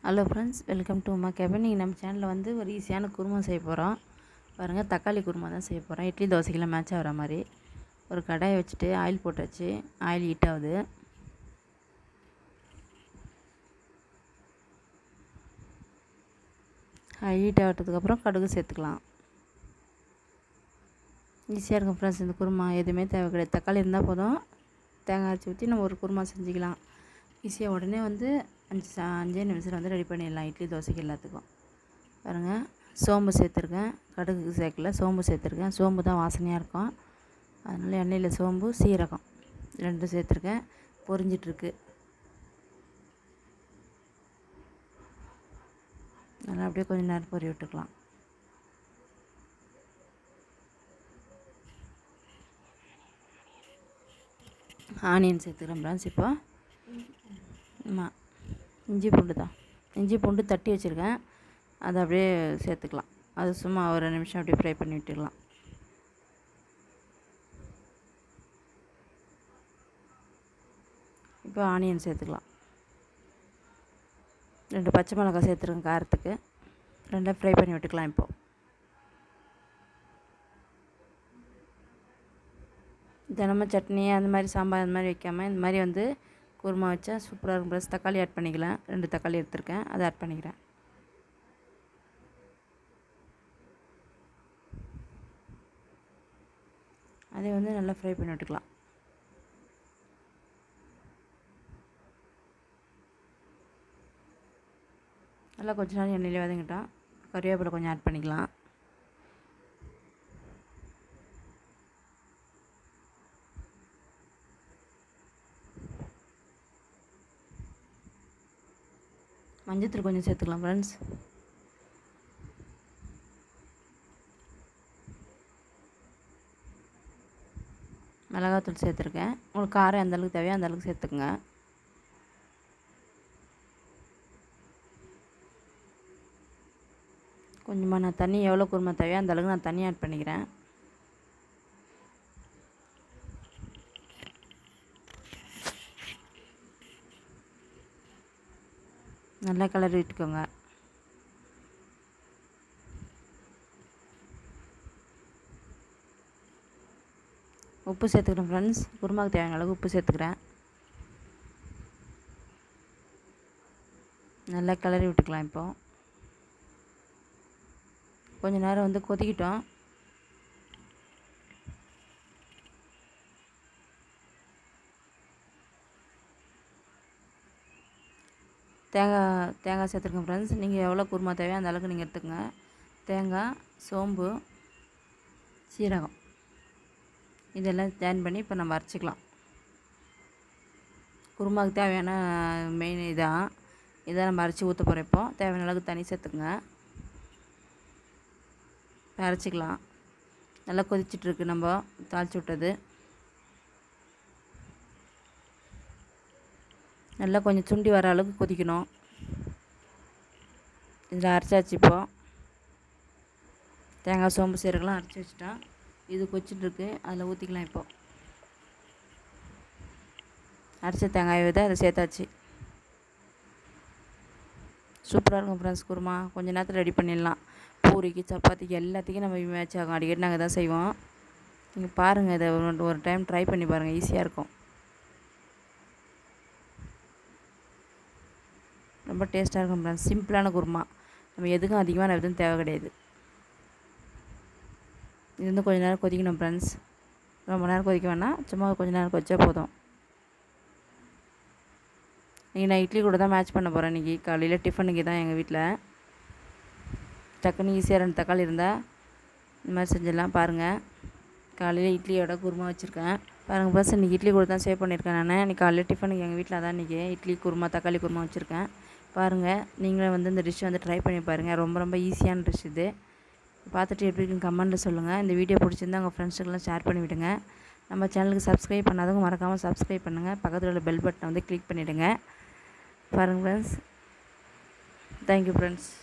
hello friends welcome to Uma கேபன் நீங்கள் நம்ம சேனலில் வந்து ஒரு ஈஸியான குருமா செய்ய போகிறோம் பாருங்கள் தக்காளி குருமா தான் செய்ய போகிறோம் இட்லி தோசைக்கெல்லாம் மேட்ச் ஆகிற மாதிரி ஒரு கடாயை வச்சுட்டு ஆயில் போட்டாச்சு ஆயில் ஹீட் ஆகுது ஆயில் ஹீட் ஆகிறதுக்கப்புறம் கடுகு சேர்த்துக்கலாம் ஈஸியாக இருக்கும் ஃப்ரெண்ட்ஸ் இந்த குருமா எதுவுமே தேவை கிடையாது தக்காளி இருந்தால் போதும் தேங்காய் அரைச்சி ஊற்றி நம்ம ஒரு குருமா செஞ்சுக்கலாம் ஈஸியாக உடனே வந்து அஞ்சு சா அஞ்சே நிமிஷத்தில் வந்து ரெடி பண்ணிடலாம் இட்லி தோசைக்கு எல்லாத்துக்கும் பாருங்கள் சோம்பு சேர்த்துருக்கேன் கடுகு சேர்க்கல சோம்பு சேர்த்துருக்கேன் சோம்பு தான் வாசனையாக இருக்கும் அதனால் எண்ணெயில் சோம்பு சீரகம் ரெண்டும் சேர்த்துருக்கேன் பொரிஞ்சிட்ருக்கு நல்லா அப்படியே கொஞ்சம் நேரம் பொரி விட்டுக்கலாம் ஆனியன் சேர்த்துக்கிறேன் ஃப்ரெண்ட்ஸ் இப்போ ஆமாம் இஞ்சி பூண்டு தான் இஞ்சி பூண்டு தட்டி வச்சுருக்கேன் அதை அப்படியே சேர்த்துக்கலாம் அது சும்மா ஒரு நிமிஷம் அப்படியே ஃப்ரை பண்ணி விட்டுக்கலாம் இப்போ ஆனியன் சேர்த்துக்கலாம் ரெண்டு பச்சை மிளகாய் சேர்த்துருக்கேன் காரத்துக்கு ரெண்டாக ஃப்ரை பண்ணி விட்டுக்கலாம் இப்போது தினமும் சட்னி அந்த மாதிரி சாம்பார் அந்த மாதிரி வைக்காமல் இந்த மாதிரி வந்து குருமா வச்சா சூப்பராக இருக்கும் ப்ளஸ் தக்காளி ஆட் பண்ணிக்கலாம் ரெண்டு தக்காளி எடுத்துருக்கேன் அதை ஆட் பண்ணிக்கிறேன் அதை வந்து நல்லா ஃப்ரை பண்ணி விட்டுக்கலாம் நல்லா கொஞ்ச நேரம் எண்ணெயிலே வதங்கிட்டோம் கறிவேப்பிலை கொஞ்சம் ஆட் பண்ணிக்கலாம் மஞ்சத்தூள் கொஞ்சம் சேர்த்துக்கலாம் ஃப்ரெண்ட்ஸ் மிளகாத்தூள் சேர்த்துருக்கேன் உங்களுக்கு காரம் எந்த அளவுக்கு தேவையோ அந்த அளவுக்கு சேர்த்துக்குங்க கொஞ்சமாக நான் தண்ணி எவ்வளோ குருமா தேவையோ அந்த அளவுக்கு நான் தண்ணி ஆட் பண்ணிக்கிறேன் நல்லா கிளறி விட்டுக்கோங்க உப்பு சேர்த்துக்கிறேன் ஃப்ரெண்ட்ஸ் குருமாவுக்கு தேவையான அளவுக்கு உப்பு சேர்த்துக்கிறேன் நல்லா கிளறி விட்டுக்கலாம் இப்போது கொஞ்ச நேரம் வந்து கொதிக்கிட்டோம் தேங்காய் தேங்காய் சேர்த்துருக்கேன் ஃப்ரெண்ட்ஸ் நீங்கள் எவ்வளோ குருமா தேவையோ அந்த அளவுக்கு நீங்கள் எடுத்துக்கங்க தேங்காய் சோம்பு சீரகம் இதெல்லாம் ஜாயின் பண்ணி இப்போ நம்ம அரைச்சிக்கலாம் குருமாவுக்கு தேவையான மெயின் இதான் இதை நம்ம அரைச்சி ஊற்ற போகிறோம் இப்போ தேவையான அளவுக்கு தண்ணி சேர்த்துக்குங்க இப்போ அரைச்சிக்கலாம் நல்லா கொதிச்சிட்ருக்கு நம்ம தாளிச்சு விட்டது நல்லா கொஞ்சம் சுண்டி வர அளவுக்கு கொதிக்கணும் இதில் அரைச்சாச்சு இப்போது தேங்காய் சோம்பு சீரகெல்லாம் அரைச்சி வச்சுட்டோம் இது கொச்சிட்ருக்கு அதில் ஊற்றிக்கலாம் இப்போது அரைச்ச தேங்காய் விதை அதை சேர்த்தாச்சு சூப்பராக இருக்கும் ஃப்ரெண்ட்ஸ் குருமா கொஞ்சம் நேரத்தில் ரெடி பண்ணிடலாம் பூரிக்கு சப்பாத்திக்கு எல்லாத்துக்கும் நம்ம மேட்ச் ஆகும் அடிக்கடி நாங்கள் தான் செய்வோம் நீங்கள் பாருங்கள் இதை ஒரு டைம் ட்ரை பண்ணி பாருங்கள் ஈஸியாக இருக்கும் ரொம்ப டேஸ்ட்டாக இருக்கும் ஃப்ரெண்ட்ஸ் சிம்பிளான குருமா நம்ம எதுக்கும் அதிகமான எதுவும் தேவை கிடையாது இது வந்து கொஞ்ச நேரம் கொதிக்கணும் ஃப்ரெண்ட்ஸ் ரொம்ப நேரம் கொதிக்க வேணாம் சும்மா கொஞ்ச நேரம் கொதிச்சா போதும் இன்றைக்கி நான் இட்லி கூட தான் மேட்ச் பண்ண போகிறேன் இன்றைக்கி காலையில் டிஃபனுக்கு தான் எங்கள் வீட்டில் டக்குன்னு ஈஸியாக ரெண்டு தக்காளி இருந்தால் இந்த மாதிரி செஞ்சிடலாம் பாருங்கள் காலையில் இட்லியோட குருமா வச்சுருக்கேன் பாருங்கள் ப்ளஸ் இன்றைக்கி இட்லி கூட தான் சேவ் பண்ணியிருக்கேன் நான் இன்றைக்கி காலையில் டிஃபனுக்கு எங்கள் வீட்டில் தான் இன்றைக்கி இட்லி குருமா தக்காளி குருமா வச்சுருக்கேன் பாருங்கள் நீங்களும் வந்து இந்த டிஷ் வந்து ட்ரை பண்ணி பாருங்கள் ரொம்ப ரொம்ப ஈஸியான டிஷ் இது பார்த்துட்டு எப்படி இருக்குன்னு கமெண்ட்டில் சொல்லுங்கள் இந்த வீடியோ பிடிச்சிருந்தா உங்கள் ஃப்ரெண்ட்ஸுக்கெல்லாம் ஷேர் பண்ணி விடுங்க நம்ம சேனலுக்கு சப்ஸ்கிரைப் பண்ணாதவங்க மறக்காமல் சப்ஸ்கிரைப் பண்ணுங்கள் பக்கத்தில் உள்ள பெல் பட்டனை வந்து கிளிக் பண்ணிவிடுங்க பாருங்கள் ஃப்ரெண்ட்ஸ் தேங்க்யூ ஃப்ரெண்ட்ஸ்